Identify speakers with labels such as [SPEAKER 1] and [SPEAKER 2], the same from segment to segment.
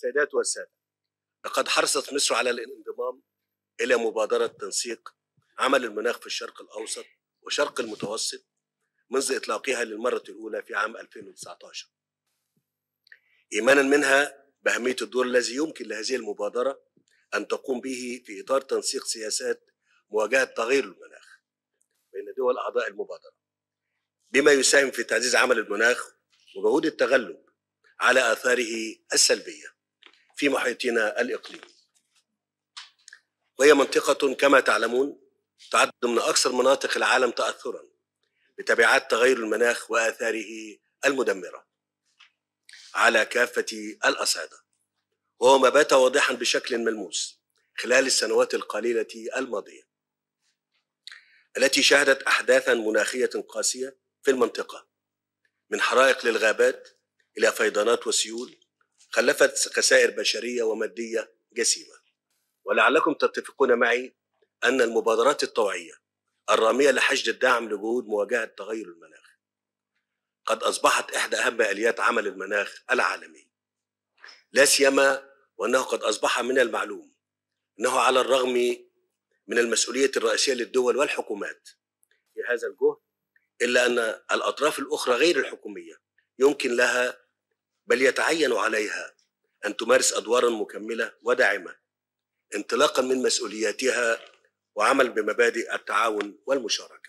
[SPEAKER 1] السيدات والسادة لقد حرصت مصر على الانضمام إلى مبادرة تنسيق عمل المناخ في الشرق الأوسط وشرق المتوسط منذ إطلاقها للمرة الأولى في عام 2019 إيمانا منها بأهمية الدور الذي يمكن لهذه المبادرة أن تقوم به في إطار تنسيق سياسات مواجهة تغير المناخ بين دول أعضاء المبادرة بما يساهم في تعزيز عمل المناخ وجهود التغلب على آثاره السلبية في محيطنا الإقليمي وهي منطقة كما تعلمون تعد ضمن أكثر مناطق العالم تأثرا بتبعات تغير المناخ وآثاره المدمرة على كافة الأصعدة وهو ما بات واضحا بشكل ملموس خلال السنوات القليلة الماضية التي شهدت أحداثا مناخية قاسية في المنطقة من حرائق للغابات إلى فيضانات وسيول خلفت خسائر بشرية ومادية جسيمة ولعلكم تتفقون معي أن المبادرات الطوعية الرامية لحشد الدعم لجهود مواجهة تغير المناخ قد أصبحت إحدى أهم آليات عمل المناخ العالمي لا سيما وأنه قد أصبح من المعلوم أنه على الرغم من المسؤولية الرئيسية للدول والحكومات في هذا الجهد إلا أن الأطراف الأخرى غير الحكومية يمكن لها بل يتعين عليها أن تمارس أدوارا مكملة وداعمة انطلاقا من مسؤولياتها وعمل بمبادئ التعاون والمشاركة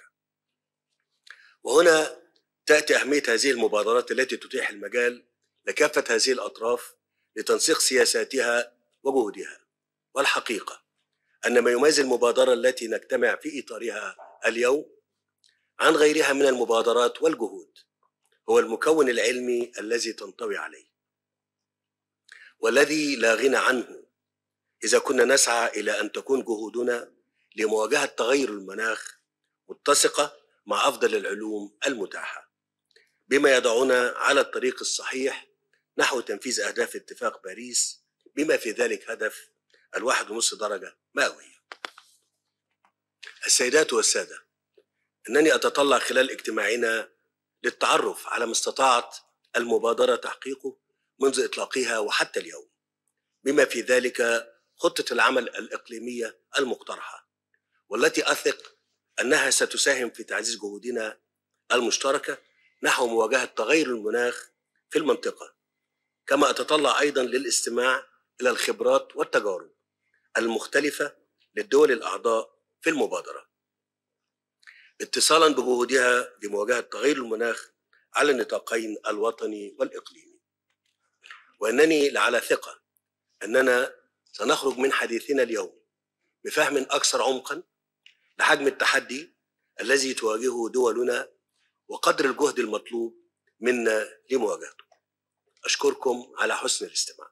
[SPEAKER 1] وهنا تأتي أهمية هذه المبادرات التي تتيح المجال لكافة هذه الأطراف لتنسيق سياساتها وجهودها والحقيقة أن ما يميز المبادرة التي نجتمع في إطارها اليوم عن غيرها من المبادرات والجهود هو المكون العلمي الذي تنطوي عليه والذي لا غنى عنه إذا كنا نسعى إلى أن تكون جهودنا لمواجهة تغير المناخ متسقة مع أفضل العلوم المتاحة بما يضعنا على الطريق الصحيح نحو تنفيذ أهداف اتفاق باريس بما في ذلك هدف الواحد ونصف درجة مئوية السيدات والسادة أنني أتطلع خلال اجتماعنا للتعرف على ما استطاعت المبادرة تحقيقه منذ إطلاقها وحتى اليوم بما في ذلك خطة العمل الإقليمية المقترحة والتي أثق أنها ستساهم في تعزيز جهودنا المشتركة نحو مواجهة تغير المناخ في المنطقة كما أتطلع أيضا للاستماع إلى الخبرات والتجارب المختلفة للدول الأعضاء في المبادرة اتصالا بجهودها لمواجهة تغير المناخ على النطاقين الوطني والإقليمي وأنني لعلى ثقة أننا سنخرج من حديثنا اليوم بفهم أكثر عمقا لحجم التحدي الذي تواجهه دولنا وقدر الجهد المطلوب منا لمواجهته أشكركم على حسن الاستماع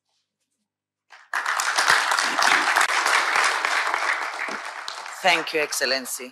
[SPEAKER 2] Thank you, Excellency.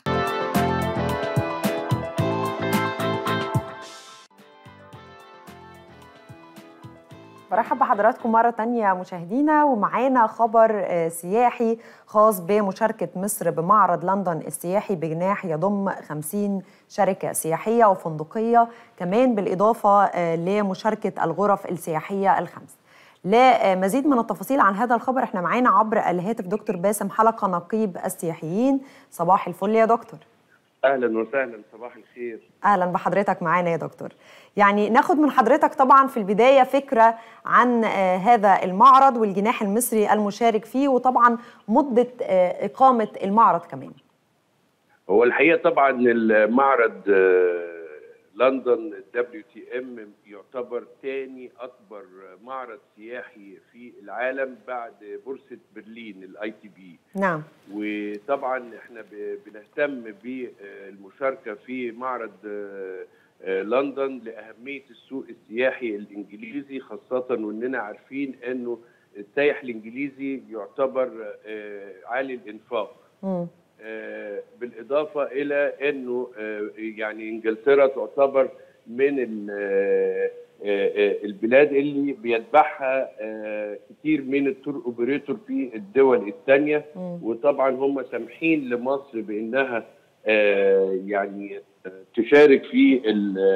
[SPEAKER 3] برحب بحضراتكم مرة تانية مشاهدينا ومعانا خبر آه، سياحي خاص بمشاركة مصر بمعرض لندن السياحي بجناح يضم 50 شركة سياحية وفندقية كمان بالإضافة آه، لمشاركة الغرف السياحية الخمس لمزيد من التفاصيل عن هذا الخبر احنا معانا عبر الهاتف دكتور باسم حلقة نقيب السياحيين صباح الفل يا دكتور
[SPEAKER 4] اهلا وسهلا صباح الخير
[SPEAKER 3] اهلا بحضرتك معانا يا دكتور يعني ناخد من حضرتك طبعا في البدايه فكره عن آه، هذا المعرض والجناح المصري المشارك فيه وطبعا مده آه، اقامه المعرض كمان
[SPEAKER 4] هو الحقيقه طبعا المعرض آه، لندن دبليو تي ام يعتبر ثاني اكبر معرض سياحي في العالم بعد بورصه برلين الاي تي بي
[SPEAKER 3] نعم
[SPEAKER 4] وطبعا احنا ب- بنهتم بالمشاركه في معرض آه، آه، لندن لاهميه السوق السياحي الانجليزي خاصه واننا عارفين انه السائح الانجليزي يعتبر آه، عالي الانفاق
[SPEAKER 3] مم.
[SPEAKER 4] آه، بالاضافه الى انه آه، يعني انجلترا تعتبر من ال- آه، آه، البلاد اللي بيتبعها آه، كتير من التور اوبريتور في الدول الثانيه
[SPEAKER 3] مم.
[SPEAKER 4] وطبعا هم سامحين لمصر بانها آه، يعني آه، تشارك في ال-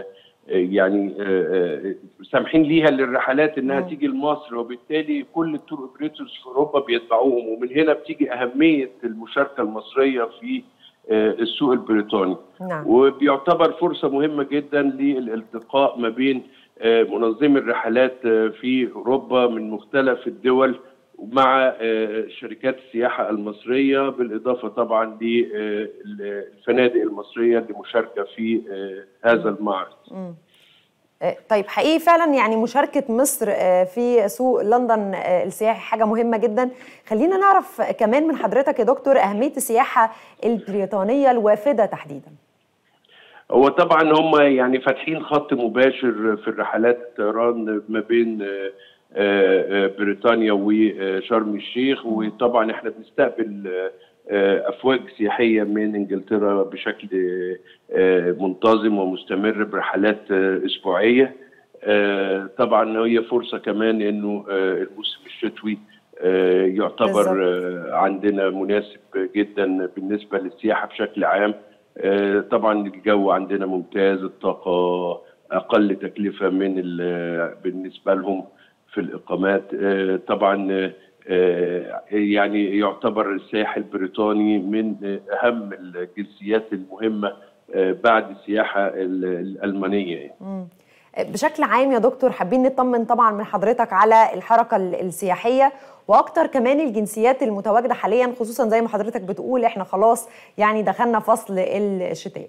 [SPEAKER 4] يعني آه، آه، سامحين ليها للرحلات انها
[SPEAKER 3] مم.
[SPEAKER 4] تيجي لمصر وبالتالي كل التور اوبريتورز في اوروبا بيتبعوهم ومن هنا بتيجي اهميه المشاركه المصريه في آه، السوق البريطاني
[SPEAKER 3] نعم
[SPEAKER 4] وبيعتبر فرصه مهمه جدا للالتقاء ما بين آه، منظمي الرحلات آه، في اوروبا من مختلف الدول مع آه، شركات السياحه المصريه بالاضافه طبعا للفنادق المصريه لمشاركه في آه، هذا المعرض.
[SPEAKER 3] مم. آه، طيب حقيقي فعلا يعني مشاركة مصر آه، في سوق لندن آه، السياحي حاجة مهمة جدا خلينا نعرف كمان من حضرتك يا دكتور أهمية السياحة البريطانية الوافدة تحديدا
[SPEAKER 4] هو طبعا هم يعني فاتحين خط مباشر في الرحلات الطيران ما بين آه، آه، بريطانيا وشرم الشيخ وطبعا احنا بنستقبل آه، آه، افواج سياحيه من انجلترا بشكل آه، منتظم ومستمر برحلات آه، اسبوعيه آه، طبعا هي فرصه كمان انه آه، الموسم الشتوي آه، يعتبر
[SPEAKER 3] بالظبط.
[SPEAKER 4] آه، عندنا مناسب جدا بالنسبه للسياحه بشكل عام آه، طبعا الجو عندنا ممتاز الطاقه اقل تكلفه من ال- بالنسبه لهم في الاقامات آه، طبعا آه، آه، يعني يعتبر السياح البريطاني من آه، اهم الجنسيات المهمه آه، بعد السياحه ال- الالمانيه يعني.
[SPEAKER 3] مم. بشكل عام يا دكتور حابين نطمن طبعا من حضرتك على الحركة ال- السياحية واكتر كمان الجنسيات المتواجدة حاليا خصوصا زي ما حضرتك بتقول احنا خلاص يعني دخلنا فصل الشتاء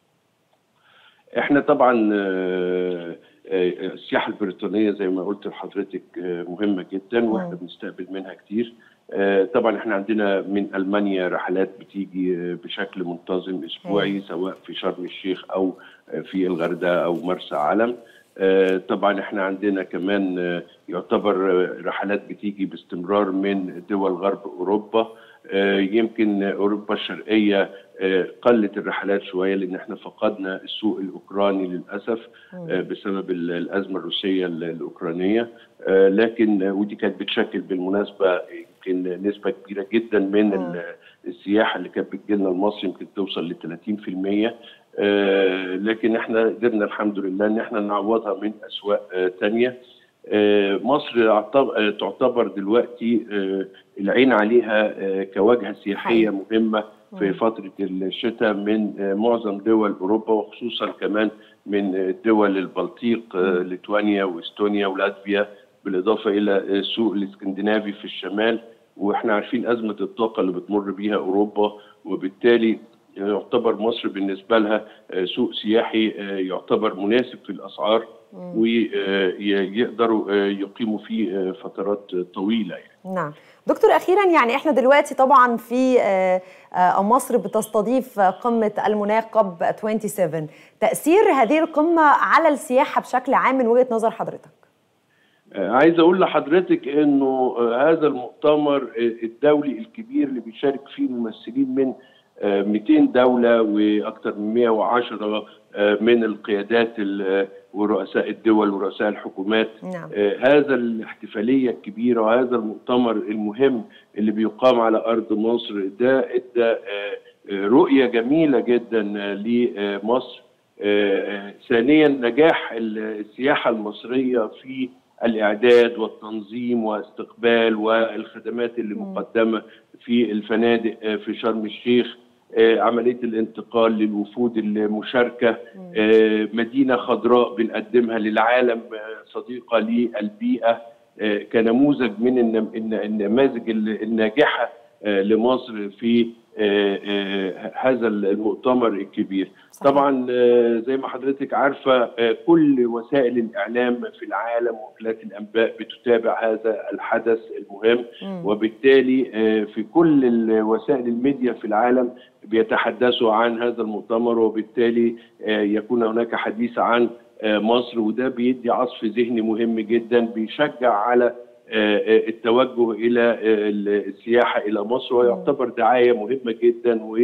[SPEAKER 4] احنا طبعا آه، آه، السياحه البريطانيه زي ما قلت لحضرتك آه، مهمه جدا واحنا بنستقبل منها كتير آه، طبعا احنا عندنا من المانيا رحلات بتيجي آه، بشكل منتظم اسبوعي سواء في شرم الشيخ او آه، في الغردقه او مرسى علم آه، طبعا احنا عندنا كمان آه، يعتبر آه، رحلات بتيجي باستمرار من دول غرب اوروبا آه، يمكن اوروبا الشرقيه آه، قلت الرحلات شويه لان احنا فقدنا السوق الاوكراني للاسف آه، بسبب ال- الازمه الروسيه ال- الاوكرانيه آه، لكن آه، ودي كانت بتشكل بالمناسبه يمكن نسبه كبيره جدا من ال- السياحه اللي كانت بتجيلنا لمصر يمكن توصل ل 30% آه، لكن احنا قدرنا الحمد لله ان احنا نعوضها من اسواق آه، تانية آه، مصر اعتب- آه، تعتبر دلوقتي آه، العين عليها آه، كواجهه سياحيه
[SPEAKER 3] حقيقي.
[SPEAKER 4] مهمه في فتره الشتاء من آه، معظم دول اوروبا وخصوصا كمان من آه، دول البلطيق آه، ليتوانيا واستونيا ولاتفيا بالاضافه الى آه، السوق الاسكندنافي في الشمال واحنا عارفين ازمه الطاقه اللي بتمر بيها اوروبا وبالتالي يعتبر مصر بالنسبه لها آه، سوق سياحي آه، يعتبر مناسب في الاسعار ويقدروا يقيموا فيه آه، فترات طويله يعني.
[SPEAKER 3] نعم دكتور اخيرا يعني احنا دلوقتي طبعا في آه، آه، مصر بتستضيف قمه المناخ كوب 27 تاثير هذه القمه على السياحه بشكل عام من وجهه نظر حضرتك
[SPEAKER 4] آه، عايز اقول لحضرتك انه آه، هذا المؤتمر آه، الدولي الكبير اللي بيشارك فيه ممثلين من آه، 200 دوله واكثر من 110 آه، من القيادات ال- ورؤساء الدول ورؤساء الحكومات
[SPEAKER 3] نعم.
[SPEAKER 4] آه، هذا الاحتفاليه الكبيره وهذا المؤتمر المهم اللي بيقام على ارض مصر ده ادى آه، آه، رؤيه جميله جدا آه، لمصر آه، آه، ثانيا نجاح ال- السياحه المصريه في الاعداد والتنظيم واستقبال والخدمات اللي مقدمه في الفنادق آه، في شرم الشيخ آه، عمليه الانتقال للوفود المشاركه آه، مدينه خضراء بنقدمها للعالم آه، صديقه للبيئه آه، كنموذج من النم- الن- النماذج ال- الناجحه آه، لمصر في آه، آه، هذا المؤتمر الكبير
[SPEAKER 3] صحيح.
[SPEAKER 4] طبعا آه، زي ما حضرتك عارفه آه، كل وسائل الاعلام في العالم وكالات الانباء بتتابع هذا الحدث المهم وبالتالي آه، في كل ال- وسائل الميديا في العالم بيتحدثوا عن هذا المؤتمر وبالتالي آه، يكون هناك حديث عن آه، مصر وده بيدي عصف ذهني مهم جدا بيشجع على آه، آه، التوجه الى آه، السياحه الى مصر ويعتبر دعايه مهمه جدا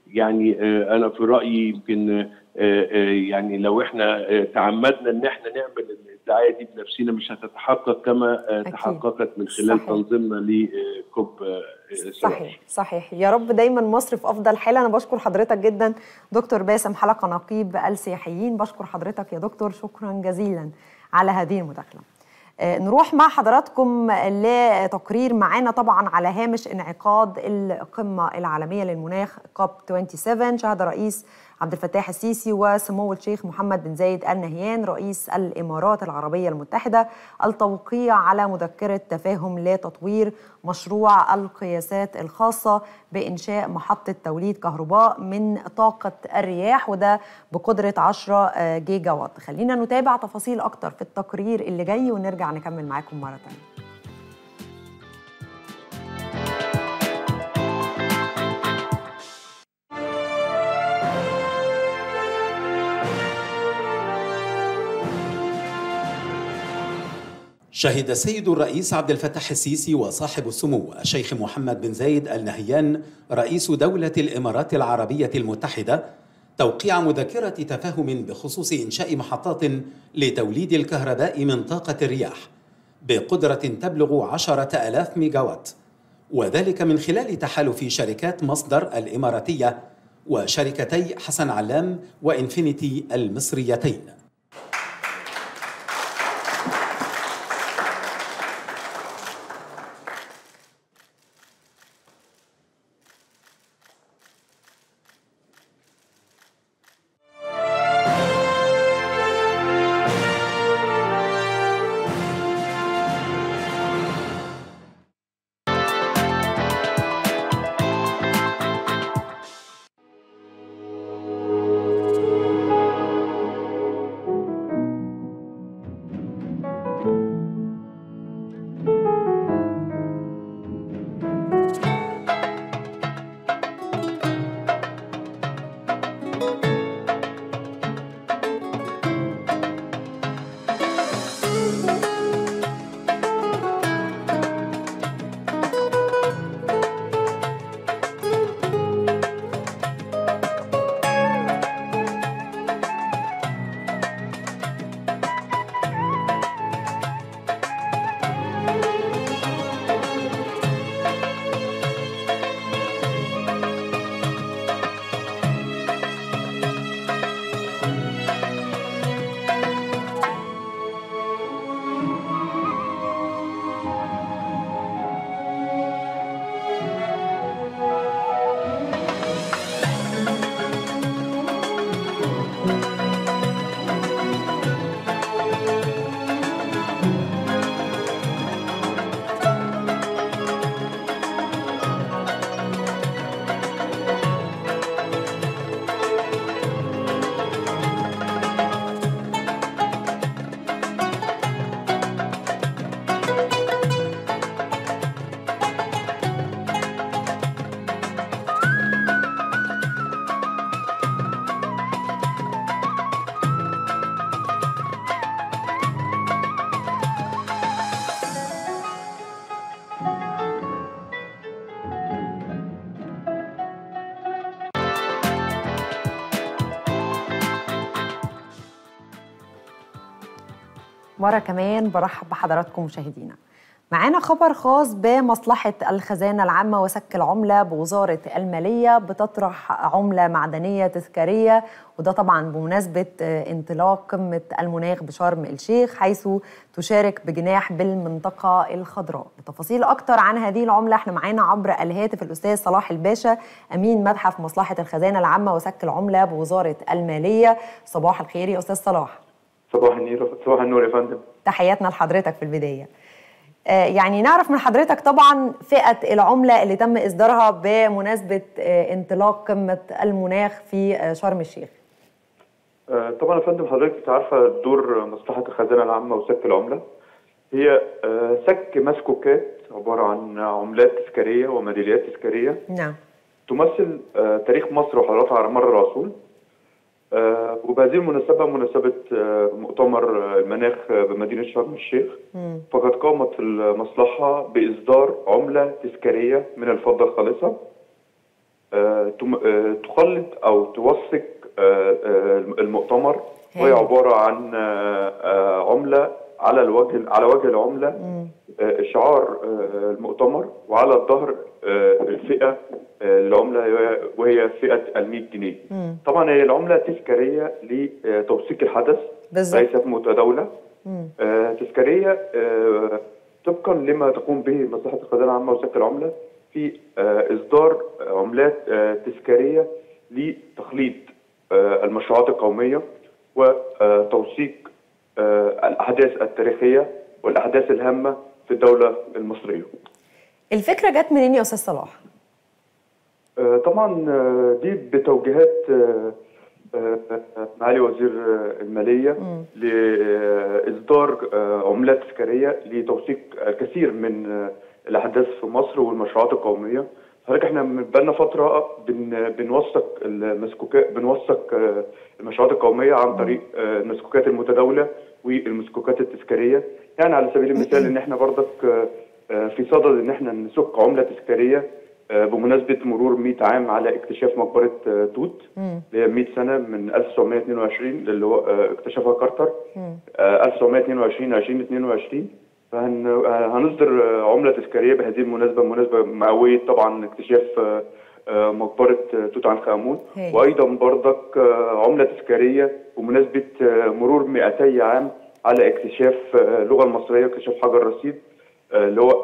[SPEAKER 4] يعني آه، انا في رايي يمكن آه، آه، يعني لو احنا آه، تعمدنا ان احنا نعمل الدعايه دي بنفسنا مش هتتحقق كما آه،
[SPEAKER 3] أكيد.
[SPEAKER 4] تحققت من خلال
[SPEAKER 3] صحيح.
[SPEAKER 4] تنظيمنا لكوب آه، 17
[SPEAKER 3] صحيح صحيح يا رب دايما مصر في افضل حال انا بشكر حضرتك جدا دكتور باسم حلقه نقيب السياحيين بشكر حضرتك يا دكتور شكرا جزيلا على هذه المداخله آه، نروح مع حضراتكم لتقرير معانا طبعا على هامش انعقاد القمه العالميه للمناخ كوب 27 شهد رئيس عبد الفتاح السيسي وسمو الشيخ محمد بن زايد ال نهيان رئيس الامارات العربيه المتحده التوقيع على مذكره تفاهم لتطوير مشروع القياسات الخاصه بانشاء محطه توليد كهرباء من طاقه الرياح وده بقدره 10 جيجا وات خلينا نتابع تفاصيل اكتر في التقرير اللي جاي ونرجع نكمل معاكم مره ثانيه
[SPEAKER 5] شهد السيد الرئيس عبد الفتاح السيسي وصاحب السمو الشيخ محمد بن زايد ال نهيان رئيس دولة الإمارات العربية المتحدة توقيع مذكرة تفاهم بخصوص إنشاء محطات لتوليد الكهرباء من طاقة الرياح بقدرة تبلغ عشرة ألاف ميجاوات وذلك من خلال تحالف شركات مصدر الإماراتية وشركتي حسن علام وإنفينيتي المصريتين
[SPEAKER 3] مرة كمان برحب بحضراتكم مشاهدينا معانا خبر خاص بمصلحة الخزانة العامة وسك العملة بوزارة المالية بتطرح عملة معدنية تذكارية وده طبعا بمناسبة انطلاق قمة المناخ بشرم الشيخ حيث تشارك بجناح بالمنطقة الخضراء لتفاصيل أكتر عن هذه العملة احنا معانا عبر الهاتف الأستاذ صلاح الباشا أمين متحف مصلحة الخزانة العامة وسك العملة بوزارة المالية صباح الخير يا أستاذ صلاح
[SPEAKER 6] صباح النور صباح النور يا فندم
[SPEAKER 3] تحياتنا لحضرتك في البداية آه، يعني نعرف من حضرتك طبعا فئة العملة اللي تم إصدارها بمناسبة آه، انطلاق قمة المناخ في آه، شرم الشيخ
[SPEAKER 6] آه، طبعا يا فندم حضرتك عارفه دور مصلحه الخزانه العامه وسك العمله هي آه، سك مسكوكات عباره عن عملات تذكاريه وميداليات تذكاريه
[SPEAKER 3] نعم
[SPEAKER 6] تمثل آه، تاريخ مصر وحضارتها على مر العصور آه، وبهذه المناسبه مناسبه آه، مؤتمر آه، المناخ آه، بمدينه شرم الشيخ
[SPEAKER 3] مم.
[SPEAKER 6] فقد قامت المصلحه باصدار عمله تذكاريه من الفضه الخالصه آه، تم- آه، تخلد او توثق آه، آه، المؤتمر وهي
[SPEAKER 3] هايل.
[SPEAKER 6] عباره عن آه، آه، عمله على الوجه على وجه العمله آه، شعار آه، المؤتمر وعلى الظهر آه، الفئه آه، العمله وهي- وهي فئه ال 100 جنيه. طبعا هي العمله تذكاريه لتوثيق الحدث
[SPEAKER 3] بالظبط.
[SPEAKER 6] ليست متداوله. آه، تذكاريه آه، طبقا لما تقوم به مصلحه الخزانه العامه وسك العمله في آه، اصدار عملات آه، تذكاريه لتخليد آه، المشروعات القوميه وتوثيق آه، الاحداث التاريخيه والاحداث الهامه في الدوله المصريه.
[SPEAKER 3] الفكره جت منين يا استاذ صلاح
[SPEAKER 6] آه، طبعا آه، دي بتوجيهات آه، آه، آه، معالي وزير آه، الماليه لاصدار آه، عملات تذكاريه لتوثيق الكثير من آه، الاحداث في مصر والمشروعات القوميه حضرتك احنا من بقالنا فتره بن بنوثق المسكوكات بنوثق آه، المشروعات القوميه عن طريق آه، المسكوكات المتداوله والمسكوكات التذكاريه يعني على سبيل المثال ان احنا برضك آه، آه، في صدد ان احنا نسك عمله تذكاريه آه، بمناسبه مرور 100 عام على اكتشاف مقبره آه، توت اللي هي 100 سنه من 1922 اللي هو آه، اكتشفها كارتر آه، 1922 2022 فهنصدر عمله تذكاريه بهذه المناسبه مناسبه مئويه طبعا اكتشاف آه، آه، مقبره آه، توت عنخ امون
[SPEAKER 3] هاي.
[SPEAKER 6] وايضا برضك آه، عمله تذكاريه بمناسبه آه، مرور 200 عام على اكتشاف آه، اللغه المصريه اكتشاف حجر رصيد آه، اللي هو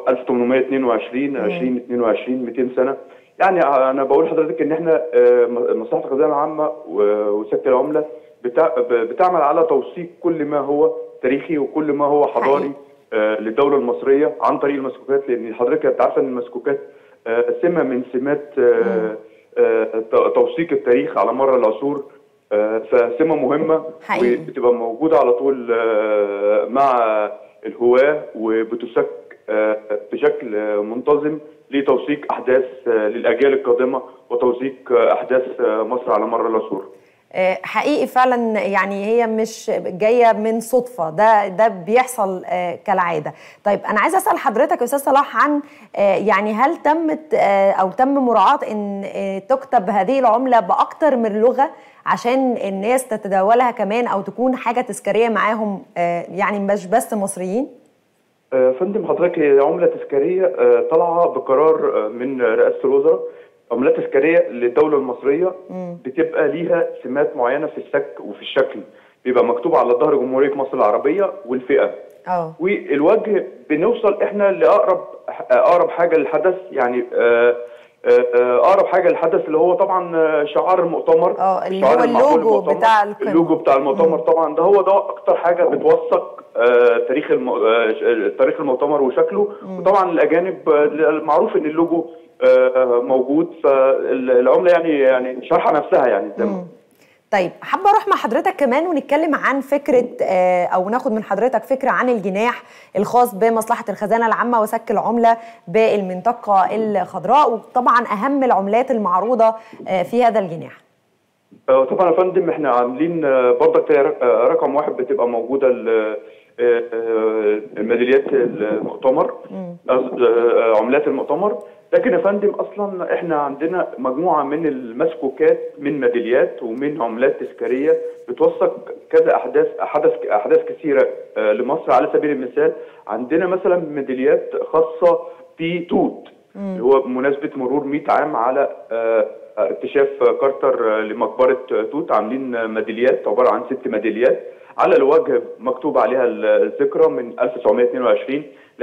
[SPEAKER 6] 1822 2022 200 سنه يعني انا بقول لحضرتك ان احنا آه، مصلحه الخزانه العامه و- وسكه العمله بتع- ب- بتعمل على توثيق كل ما هو تاريخي وكل ما هو حضاري
[SPEAKER 3] حقيقي.
[SPEAKER 6] آه، للدوله المصريه عن طريق المسكوكات لان حضرتك انت عارفه ان المسكوكات آه، سمه من سمات آه، آه، ت- توثيق التاريخ على مر العصور آه، فسمه مهمه
[SPEAKER 3] حقيقي.
[SPEAKER 6] وبتبقى موجوده على طول آه، مع الهواه وبتسك آه، بشكل آه، منتظم لتوثيق احداث آه، للاجيال القادمه وتوثيق آه، احداث آه، مصر على مر العصور.
[SPEAKER 3] آه، حقيقي فعلا يعني هي مش جايه من صدفه ده ده بيحصل آه، كالعاده طيب انا عايزه اسال حضرتك يا استاذ صلاح عن آه، يعني هل تمت آه، او تم مراعاه ان آه، تكتب هذه العمله باكتر من لغه عشان الناس تتداولها كمان او تكون حاجه تذكاريه معاهم آه، يعني مش بس مصريين
[SPEAKER 6] آه، فندم حضرتك هي عملة تذكارية آه، طالعة بقرار آه، من رئاسة الوزراء عملات تذكارية للدولة المصرية بتبقى ليها سمات معينة في السك وفي الشكل بيبقى مكتوب على ظهر جمهورية مصر العربية والفئة
[SPEAKER 3] اه
[SPEAKER 6] والوجه بنوصل احنا لاقرب اقرب حاجه للحدث يعني آه، آه، آه، اقرب حاجه للحدث اللي هو طبعا آه، شعار المؤتمر
[SPEAKER 3] اه، اللي
[SPEAKER 6] شعار
[SPEAKER 3] هو
[SPEAKER 6] المعقول
[SPEAKER 3] اللوجو
[SPEAKER 6] المؤتمر.
[SPEAKER 3] بتاع القمة.
[SPEAKER 6] اللوجو بتاع المؤتمر طبعا ده هو ده اكتر حاجه بتوثق آه، تاريخ الم... آه، تاريخ المؤتمر وشكله وطبعا الاجانب آه، المعروف ان اللوجو آه، موجود فالعمله يعني يعني شرحه نفسها يعني زي ما
[SPEAKER 3] طيب حابه اروح مع حضرتك كمان ونتكلم عن فكره آه، او ناخد من حضرتك فكره عن الجناح الخاص بمصلحه الخزانه العامه وسك العمله بالمنطقه الخضراء وطبعا اهم العملات المعروضه آه، في هذا الجناح
[SPEAKER 6] آه، طبعا يا فندم احنا عاملين آه، برضك هي رق- آه، رقم واحد بتبقى موجوده ال- آه، آه، الميداليات المؤتمر قصد- آه، عملات المؤتمر لكن يا فندم اصلا احنا عندنا مجموعه من المسكوكات من ميداليات ومن عملات تذكاريه بتوثق كذا احداث احداث احداث كثيره آه، لمصر على سبيل المثال عندنا مثلا ميداليات خاصه بتوت اللي هو بمناسبه مرور 100 عام على آه، اكتشاف كارتر لمقبره توت عاملين ميداليات عباره عن ست ميداليات على الوجه مكتوب عليها الذكرى من 1922 ل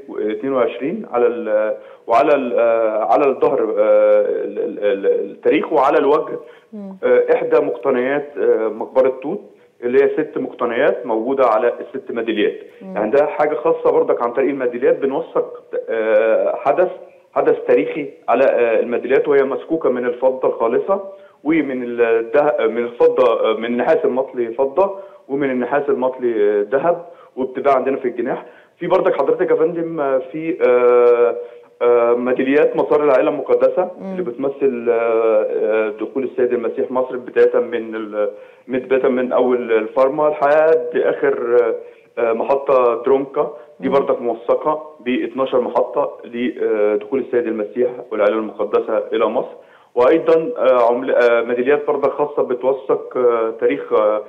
[SPEAKER 6] 2022 على ال وعلى ال على الظهر آه، ال- ال- ال- التاريخ وعلى الوجه آه، احدى مقتنيات آه، مقبره توت اللي هي ست مقتنيات موجوده على الست ميداليات يعني ده حاجه خاصه برضك عن طريق الميداليات بنوثق آه، حدث حدث تاريخي على آه، الميداليات وهي مسكوكه من الفضه الخالصه ومن الده... من الفضه من النحاس المطلي فضه ومن النحاس المطلي آه، ذهب وبتباع عندنا في الجناح في برضك حضرتك يا فندم آه، في آه، آه، ميداليات مسار العائله المقدسه اللي بتمثل آه، آه، دخول السيد المسيح مصر بدايه من ال- من بدايه من اول الفارما لحد اخر آه، آه، محطه درونكا دي برضك موثقه ب 12 محطه لدخول السيد المسيح والعائله المقدسه الى مصر وايضا آه، عمل- آه، ميداليات برضه خاصه بتوثق آه، تاريخ آه،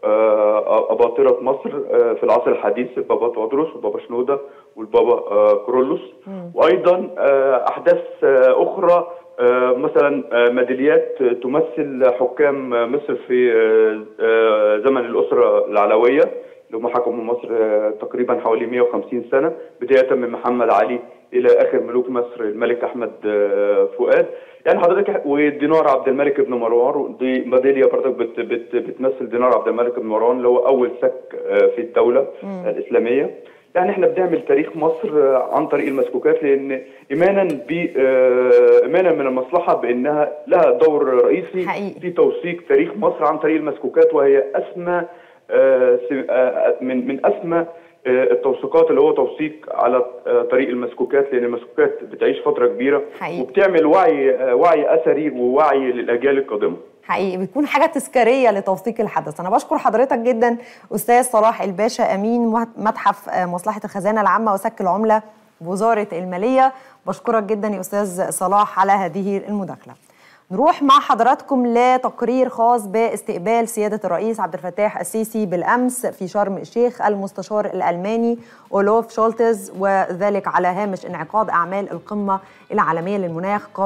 [SPEAKER 6] آه، اباطره مصر آه، في العصر الحديث البابا تودروس والبابا شنوده والبابا آه، كورولوس وايضا آه، احداث آه، اخرى آه، مثلا آه، ميداليات تمثل حكام آه، مصر في آه، آه، زمن الاسره العلويه اللي هم حكموا مصر آه، تقريبا حوالي 150 سنه بدايه من محمد علي الى اخر ملوك مصر الملك احمد آه، فؤاد يعني حضرتك والدينار عبد الملك بن مروان دي ميداليه برضك بت بت بتمثل دينار عبد الملك بن مروان اللي هو اول سك آه، في الدوله الاسلاميه يعني احنا بنعمل تاريخ مصر آه، عن طريق المسكوكات لان ايمانا ب آه، ايمانا من المصلحه بانها لها دور رئيسي
[SPEAKER 3] حقيقي.
[SPEAKER 6] في توثيق تاريخ مصر عن طريق المسكوكات وهي اسمى آه، س- آه، من من اسمى آه، التوثيقات اللي هو توثيق على آه، طريق المسكوكات لان المسكوكات بتعيش فتره كبيره
[SPEAKER 3] حقيقي.
[SPEAKER 6] وبتعمل وعي آه، وعي اثري ووعي للاجيال القادمه
[SPEAKER 3] حقيقي بتكون حاجه تذكاريه لتوثيق الحدث انا بشكر حضرتك جدا استاذ صلاح الباشا امين مه- متحف آه، مصلحه الخزانه العامه وسك العمله بوزاره الماليه بشكرك جدا يا استاذ صلاح على هذه المداخله نروح مع حضراتكم لتقرير خاص باستقبال سيادة الرئيس عبد الفتاح السيسي بالأمس في شرم الشيخ المستشار الألماني أولوف شولتز وذلك على هامش انعقاد أعمال القمة العالمية للمناخ كوب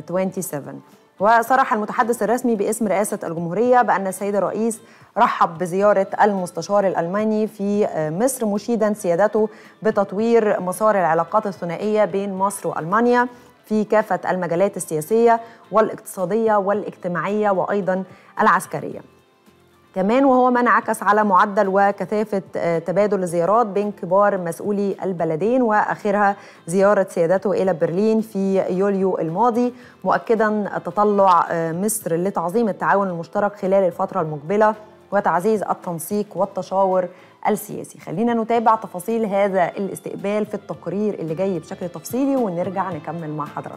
[SPEAKER 3] 27 وصرح المتحدث الرسمي باسم رئاسة الجمهورية بأن السيد الرئيس رحب بزيارة المستشار الألماني في مصر مشيدا سيادته بتطوير مسار العلاقات الثنائية بين مصر وألمانيا في كافة المجالات السياسية والاقتصادية والاجتماعية وأيضا العسكرية كمان وهو ما انعكس على معدل وكثافة آه، تبادل الزيارات بين كبار مسؤولي البلدين وآخرها زيارة سيادته إلى برلين في يوليو الماضي مؤكدا تطلع آه، مصر لتعظيم التعاون المشترك خلال الفترة المقبلة وتعزيز التنسيق والتشاور السياسي خلينا نتابع تفاصيل هذا الاستقبال في التقرير اللي جاي بشكل تفصيلي ونرجع نكمل مع حضراتكم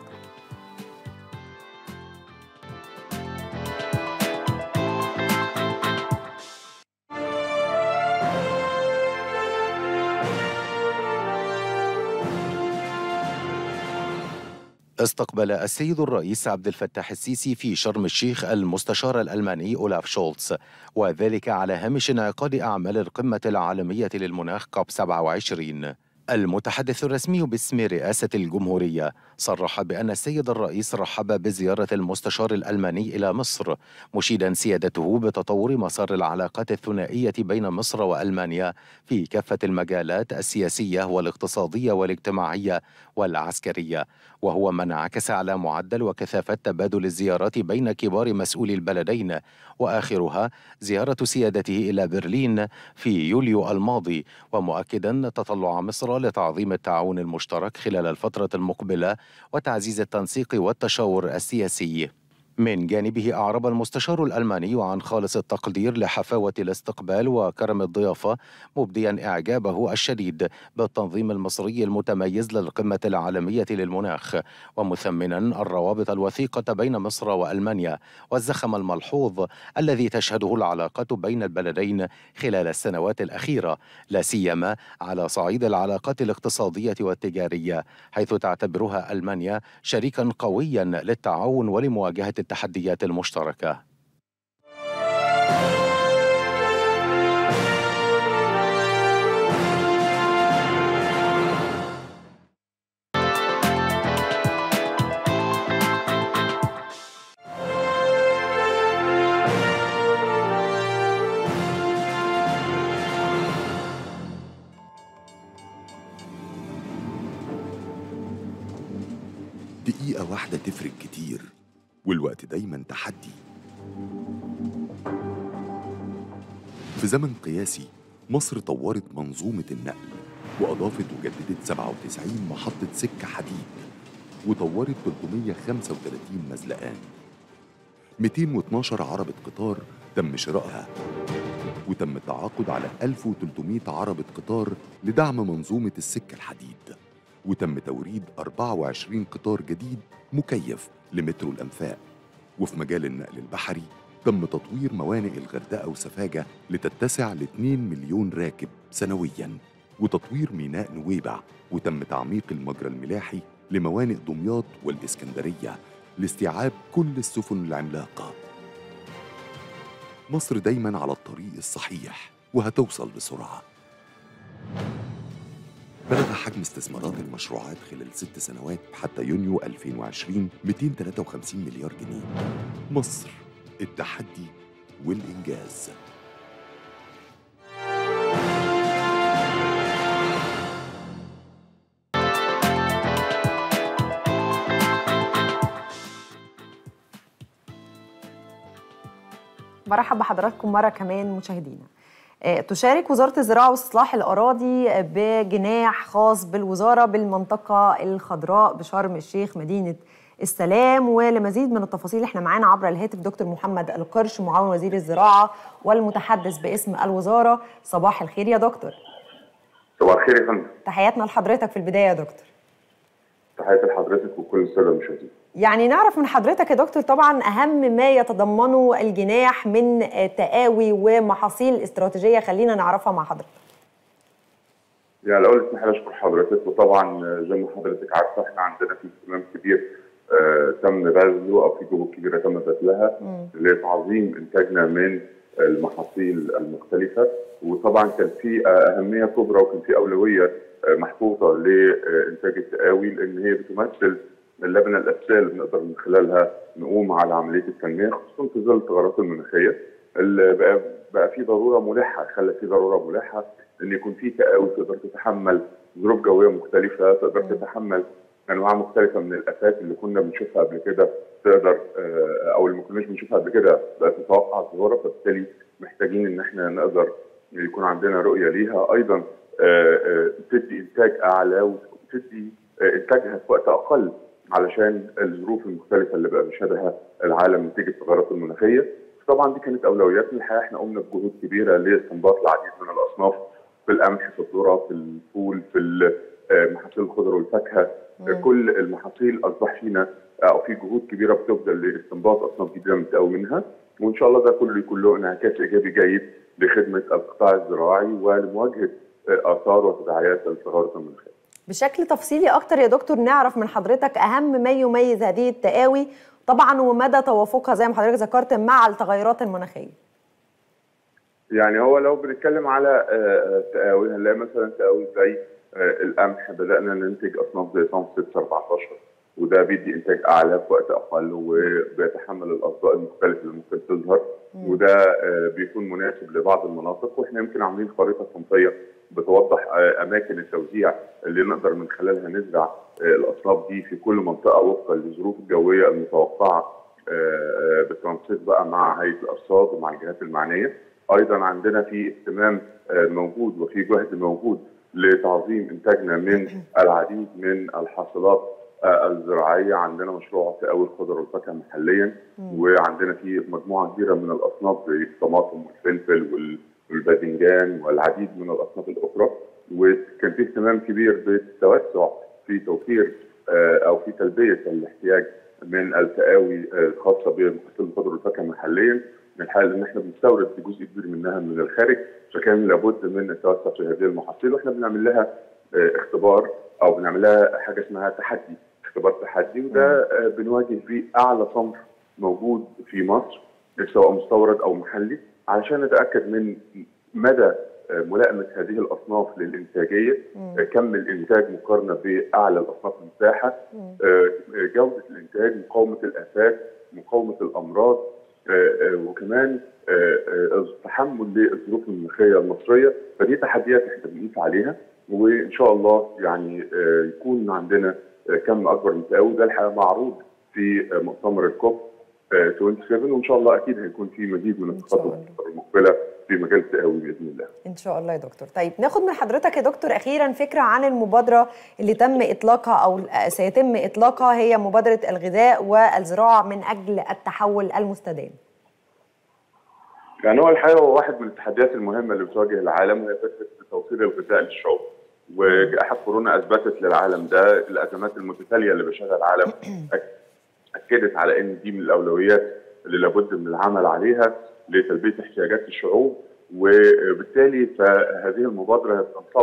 [SPEAKER 7] استقبل السيد الرئيس عبد الفتاح السيسي في شرم الشيخ المستشار الألماني أولاف شولتز وذلك على هامش انعقاد أعمال القمة العالمية للمناخ كوب 27 المتحدث الرسمي باسم رئاسة الجمهورية صرح بأن السيد الرئيس رحب بزيارة المستشار الألماني إلى مصر مشيدا سيادته بتطور مسار العلاقات الثنائية بين مصر وألمانيا في كافة المجالات السياسية والاقتصادية والاجتماعية والعسكرية وهو ما انعكس على معدل وكثافة تبادل الزيارات بين كبار مسؤولي البلدين وآخرها زيارة سيادته إلى برلين في يوليو الماضي ومؤكدا تطلع مصر لتعظيم التعاون المشترك خلال الفترة المقبلة وتعزيز التنسيق والتشاور السياسي من جانبه أعرب المستشار الألماني عن خالص التقدير لحفاوة الاستقبال وكرم الضيافة مبديا إعجابه الشديد بالتنظيم المصري المتميز للقمة العالمية للمناخ ومثمنا الروابط الوثيقة بين مصر وألمانيا والزخم الملحوظ الذي تشهده العلاقات بين البلدين خلال السنوات الأخيرة لا سيما على صعيد العلاقات الاقتصادية والتجارية حيث تعتبرها ألمانيا شريكا قويا للتعاون ولمواجهة التحديات المشتركة
[SPEAKER 8] دقيقة واحدة تفرق كتير والوقت دايما تحدي في زمن قياسي مصر طورت منظومة النقل وأضافت وجددت 97 محطة سكة حديد وطورت 335 مزلقان 212 عربة قطار تم شرائها وتم التعاقد على 1300 عربة قطار لدعم منظومة السكة الحديد وتم توريد 24 قطار جديد مكيف لمترو الأنفاق وفي مجال النقل البحري تم تطوير موانئ الغردقة وسفاجة لتتسع ل 2 مليون راكب سنوياً وتطوير ميناء نويبع وتم تعميق المجرى الملاحي لموانئ دمياط والإسكندرية لاستيعاب كل السفن العملاقة مصر دايما على الطريق الصحيح وهتوصل بسرعة بلغ حجم استثمارات المشروعات خلال ست سنوات حتى يونيو 2020 253 مليار جنيه مصر التحدي والإنجاز
[SPEAKER 3] برحب بحضراتكم مرة كمان مشاهدينا آه، تشارك وزارة الزراعة واستصلاح الأراضي بجناح خاص بالوزارة بالمنطقة الخضراء بشرم الشيخ مدينة السلام ولمزيد من التفاصيل احنا معانا عبر الهاتف دكتور محمد القرش معاون وزير الزراعة والمتحدث باسم الوزارة صباح الخير يا دكتور
[SPEAKER 9] صباح الخير يا فندم
[SPEAKER 3] تحياتنا لحضرتك في البداية يا دكتور
[SPEAKER 9] تحياتي لحضرتك وكل الساده المشاهدين
[SPEAKER 3] يعني نعرف من حضرتك يا دكتور طبعا أهم ما يتضمنه الجناح من آه، تقاوي ومحاصيل استراتيجية خلينا نعرفها مع حضرتك
[SPEAKER 9] يعني الاول اسمح لي اشكر حضرتك وطبعا زي ما حضرتك عارفه احنا عندنا في اهتمام كبير آه، تم بذله او في جهود كبيره تم بذلها لتعظيم انتاجنا من المحاصيل المختلفه وطبعا كان في آه، اهميه كبرى وكان في اولويه آه، محطوطه لانتاج التقاوي لان هي بتمثل اللبنه الاساسيه اللي بنقدر من خلالها نقوم على عمليه التنميه خصوصا في ظل التغيرات المناخيه اللي بقى بقى في ضروره ملحه خلى في ضروره ملحه ان يكون في تقاوي تقدر تتحمل ظروف جويه مختلفه تقدر تتحمل انواع مختلفه من الافات اللي كنا بنشوفها قبل كده تقدر آه، او اللي ما كناش بنشوفها قبل كده بقت تتوقع ظهورها فبالتالي محتاجين ان احنا نقدر يكون عندنا رؤيه ليها ايضا آه، آه، تدي انتاج اعلى وتدي آه، انتاجها في وقت اقل علشان الظروف المختلفه اللي بقى بيشهدها العالم نتيجه التغيرات المناخيه طبعا دي كانت اولوياتنا الحقيقه احنا قمنا بجهود كبيره لاستنباط العديد من الاصناف في القمح في الذره في الفول في ال- آه، محاصيل الخضر والفاكهه آه، كل المحاصيل اصبح فينا او في جهود كبيره بتبذل لاستنباط اصناف جديده بنتقوي منها وان شاء الله ده كله يكون له انعكاس ايجابي جيد لخدمه القطاع الزراعي ولمواجهه آه، اثار وتداعيات التغيرات المناخيه.
[SPEAKER 3] بشكل تفصيلي اكتر يا دكتور نعرف من حضرتك اهم ما يميز هذه التقاوي طبعا ومدى توافقها زي ما حضرتك ذكرت مع التغيرات المناخيه
[SPEAKER 9] يعني هو لو بنتكلم على آه، آه، تقاوي هنلاقي مثلا تقاوي زي آه، القمح بدانا ننتج اصناف زي صنف 6 14 وده بيدي انتاج اعلى في وقت اقل وبيتحمل الاصداء المختلفه اللي ممكن تظهر وده آه، بيكون مناسب لبعض المناطق واحنا يمكن عاملين خريطه صنفيه بتوضح آه، اماكن التوزيع اللي نقدر من خلالها نزرع آه، الاصناف دي في كل منطقه وفقا للظروف الجويه المتوقعه آه، آه، بالتنسيق بقى مع هيئه الارصاد ومع الجهات المعنيه ايضا عندنا في اهتمام آه، موجود وفي جهد موجود لتعظيم انتاجنا من العديد من الحاصلات آه، الزراعيه عندنا مشروع تقاوي الخضر والفاكهه محليا وعندنا في مجموعه كبيره من الاصناف زي الطماطم والفلفل وال- والباذنجان والعديد من الاصناف الاخرى وكان في اهتمام كبير بالتوسع في توفير آه، او في تلبيه الاحتياج من التقاوي آه، الخاصه بمحاصيل الخضر والفاكهه محليا من الحال ان احنا بنستورد جزء كبير منها من الخارج فكان لابد من التوسع في هذه المحاصيل واحنا بنعمل لها آه، اختبار او بنعمل لها حاجه اسمها تحدي اختبار تحدي وده آه، بنواجه فيه اعلى صنف موجود في مصر سواء مستورد او محلي علشان نتاكد من مدى آه، ملائمه هذه الاصناف للانتاجيه آه، كم الانتاج مقارنه باعلى الاصناف المتاحه آه، جوده الانتاج مقاومه الافات مقاومه الامراض آه، آه، وكمان آه، آه، التحمل للظروف المناخيه المصريه فدي تحديات احنا بنقيس عليها وان شاء الله يعني آه، يكون عندنا آه، كم اكبر من تقاوي ده الحقيقه معروض في آه، مؤتمر الكوب آه، 27 وان شاء الله اكيد هيكون في مزيد من
[SPEAKER 3] إن شاء
[SPEAKER 9] التقدم
[SPEAKER 3] الله.
[SPEAKER 9] المقبله في مجال التقاوي باذن الله.
[SPEAKER 3] ان شاء الله يا دكتور طيب ناخد من حضرتك يا دكتور اخيرا فكره عن المبادره اللي تم اطلاقها او سيتم اطلاقها هي مبادره الغذاء والزراعه من اجل التحول المستدام
[SPEAKER 9] يعني هو الحقيقه هو واحد من التحديات المهمه اللي بتواجه العالم وهي فكره توصيل الغذاء للشعوب. وجائحه كورونا اثبتت للعالم ده الازمات المتتاليه اللي بيشهدها العالم أك- اكدت على ان دي من الاولويات اللي لابد من العمل عليها لتلبيه احتياجات الشعوب وبالتالي فهذه المبادره هتنصب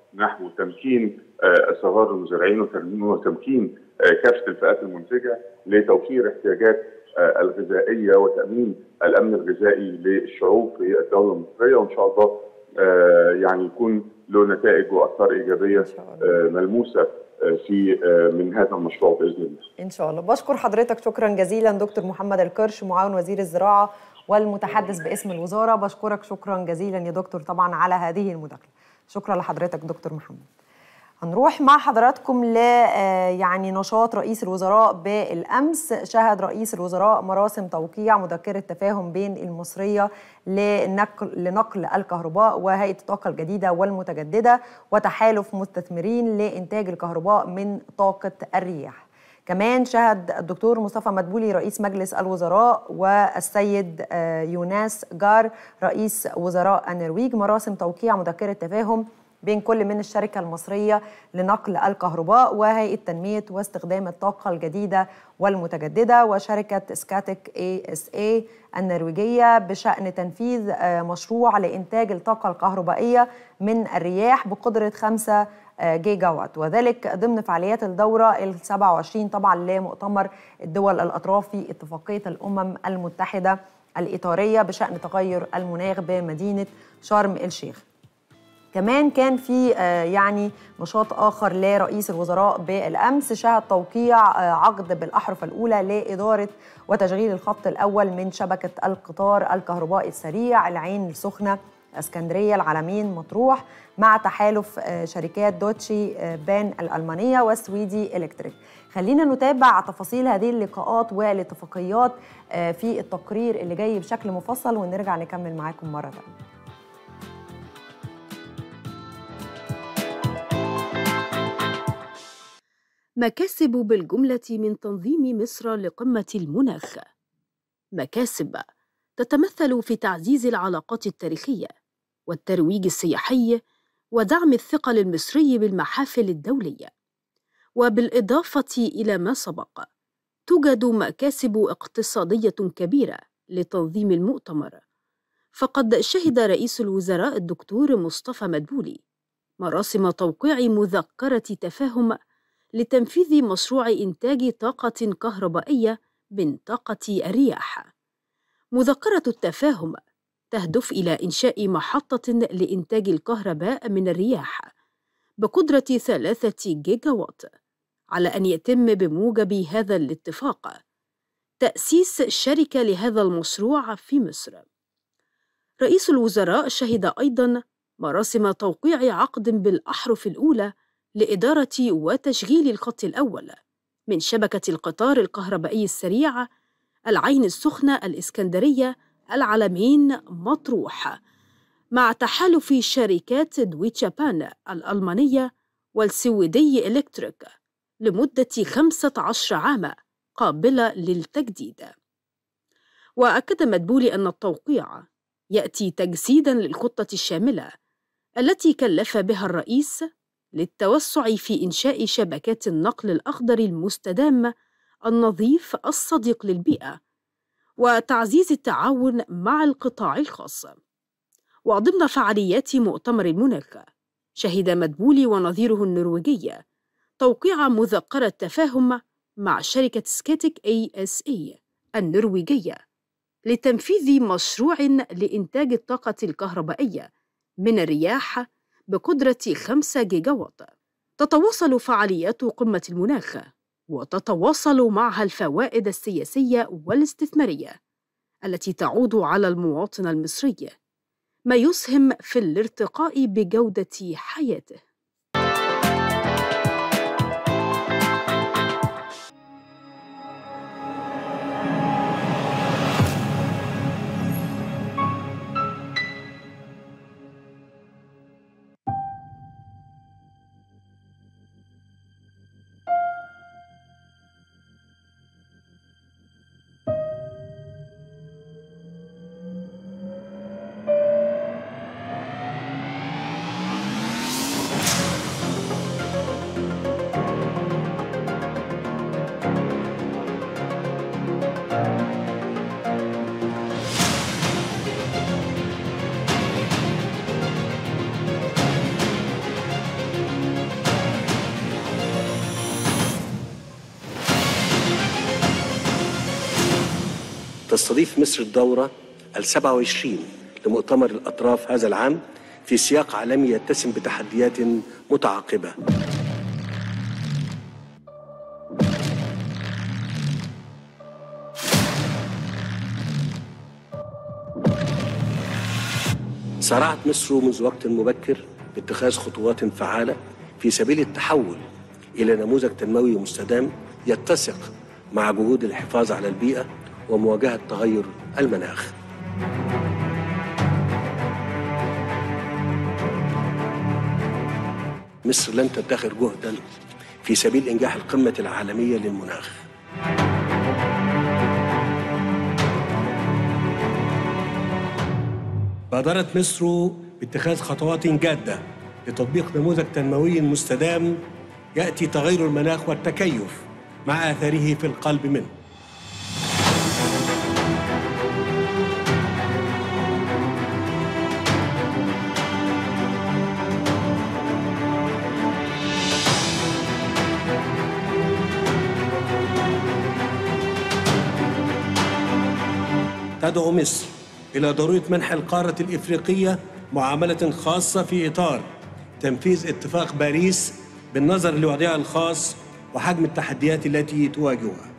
[SPEAKER 9] نحو تمكين آه، صغار المزارعين وتم- وتمكين آه، كافه الفئات المنتجه لتوفير احتياجات آه، الغذائيه وتامين الامن الغذائي للشعوب في الدوله المصريه وان شاء الله آه، يعني يكون له نتائج واثار ايجابيه آه، ملموسه آه، في آه، من هذا المشروع باذن الله.
[SPEAKER 3] ان شاء الله بشكر حضرتك شكرا جزيلا دكتور محمد الكرش معاون وزير الزراعه والمتحدث باسم الوزاره بشكرك شكرا جزيلا يا دكتور طبعا على هذه المداخله شكرا لحضرتك دكتور محمد هنروح مع حضراتكم ل آه، يعني نشاط رئيس الوزراء بالامس شهد رئيس الوزراء مراسم توقيع مذكره تفاهم بين المصريه لنقل لنقل الكهرباء وهيئه الطاقه الجديده والمتجدده وتحالف مستثمرين لانتاج الكهرباء من طاقه الرياح. كمان شهد الدكتور مصطفى مدبولي رئيس مجلس الوزراء والسيد آه، يوناس جار رئيس وزراء النرويج مراسم توقيع مذكره تفاهم بين كل من الشركة المصرية لنقل الكهرباء وهيئة تنمية واستخدام الطاقة الجديدة والمتجددة وشركة سكاتيك اي اس اي النرويجية بشأن تنفيذ آه، مشروع لإنتاج الطاقة الكهربائية من الرياح بقدرة 5 جيجا وات وذلك ضمن فعاليات الدورة ال 27 طبعا لمؤتمر الدول الأطراف في اتفاقية الأمم المتحدة الإطارية بشأن تغير المناخ بمدينة شرم الشيخ كمان كان في آه، يعني نشاط اخر لرئيس الوزراء بالامس شهد توقيع آه، عقد بالاحرف الاولى لاداره وتشغيل الخط الاول من شبكه القطار الكهربائي السريع العين السخنه اسكندريه العلمين مطروح مع تحالف آه، شركات دوتشي آه، بان الالمانيه وسويدي الكتريك خلينا نتابع تفاصيل هذه اللقاءات والاتفاقيات آه، في التقرير اللي جاي بشكل مفصل ونرجع نكمل معاكم مره ثانيه
[SPEAKER 10] مكاسب بالجملة من تنظيم مصر لقمة المناخ مكاسب تتمثل في تعزيز العلاقات التاريخية والترويج السياحي ودعم الثقل المصري بالمحافل الدولية وبالإضافة إلى ما سبق توجد مكاسب اقتصادية كبيرة لتنظيم المؤتمر فقد شهد رئيس الوزراء الدكتور مصطفى مدبولي مراسم توقيع مذكرة تفاهم لتنفيذ مشروع إنتاج طاقة كهربائية من طاقة الرياح. مذكرة التفاهم تهدف إلى إنشاء محطة لإنتاج الكهرباء من الرياح بقدرة ثلاثة جيجا وات على أن يتم بموجب هذا الاتفاق تأسيس شركة لهذا المشروع في مصر. رئيس الوزراء شهد أيضاً مراسم توقيع عقد بالأحرف الأولى لإدارة وتشغيل الخط الأول من شبكة القطار الكهربائي السريع العين السخنة الإسكندرية العلمين مطروح مع تحالف شركات دويتشابان الألمانية والسويدي إلكتريك لمدة 15 عاما قابلة للتجديد وأكد مدبولي أن التوقيع يأتي تجسيدا للخطة الشاملة التي كلف بها الرئيس للتوسع في إنشاء شبكات النقل الأخضر المستدام النظيف الصديق للبيئة وتعزيز التعاون مع القطاع الخاص وضمن فعاليات مؤتمر المناخ شهد مدبولي ونظيره النرويجي توقيع مذكرة تفاهم مع شركة سكيتيك اي اس اي النرويجية لتنفيذ مشروع لإنتاج الطاقة الكهربائية من الرياح بقدرة 5 جيجا وات. تتواصل فعاليات قمة المناخ وتتواصل معها الفوائد السياسية والاستثمارية التي تعود على المواطن المصري ما يسهم في الارتقاء بجودة حياته.
[SPEAKER 1] تستضيف مصر الدورة ال 27 لمؤتمر الأطراف هذا العام في سياق عالمي يتسم بتحديات متعاقبة سارعت مصر منذ وقت مبكر باتخاذ خطوات فعالة في سبيل التحول إلى نموذج تنموي مستدام يتسق مع جهود الحفاظ على البيئة ومواجهة تغير المناخ مصر لن تدخر جهدا في سبيل إنجاح القمة العالمية للمناخ بادرت مصر باتخاذ خطوات جادة لتطبيق نموذج تنموي مستدام يأتي تغير المناخ والتكيف مع آثاره في القلب منه تدعو مصر إلى ضرورة منح القارة الإفريقية معاملة خاصة في إطار تنفيذ اتفاق باريس بالنظر لوضعها الخاص وحجم التحديات التي تواجهها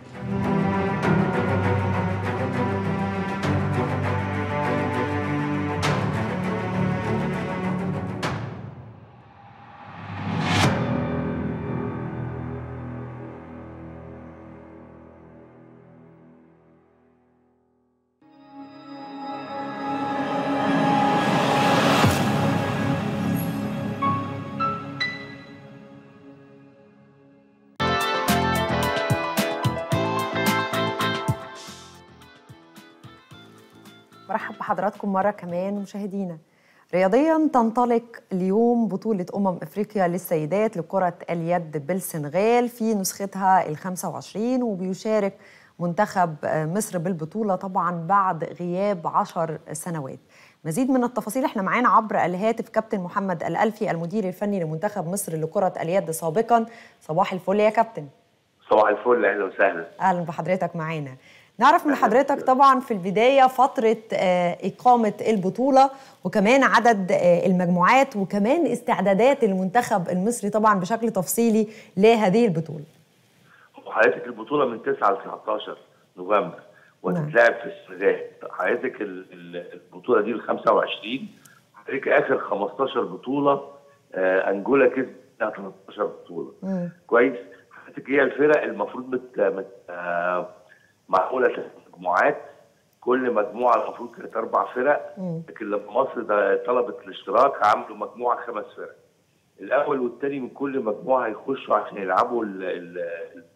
[SPEAKER 3] برحب بحضراتكم مرة كمان مشاهدينا رياضيا تنطلق اليوم بطولة أمم إفريقيا للسيدات لكرة اليد بالسنغال في نسختها ال 25 وبيشارك منتخب مصر بالبطولة طبعا بعد غياب عشر سنوات مزيد من التفاصيل احنا معانا عبر الهاتف كابتن محمد الألفي المدير الفني لمنتخب مصر لكرة اليد سابقا صباح الفل يا كابتن
[SPEAKER 11] صباح الفل اهلا وسهلا
[SPEAKER 3] اهلا بحضرتك معانا نعرف من حضرتك طبعا في البدايه فتره آه، اقامه البطوله وكمان عدد آه، المجموعات وكمان استعدادات المنتخب المصري طبعا بشكل تفصيلي لهذه البطوله
[SPEAKER 11] حضرتك البطوله من 9 ل 19 نوفمبر وتتلعب في السنغال حضرتك ال- ال- البطوله دي ال 25 حضرتك اخر 15 بطوله آه انجولا كسبت 13 بطوله
[SPEAKER 3] مم.
[SPEAKER 11] كويس حضرتك هي الفرق المفروض مت... مت... آه معموله ثلاث مجموعات كل مجموعه المفروض كانت اربع فرق
[SPEAKER 3] مم.
[SPEAKER 11] لكن لما مصر ده طلبت الاشتراك عملوا مجموعه خمس فرق الاول والثاني من كل مجموعه هيخشوا عشان يلعبوا ال ال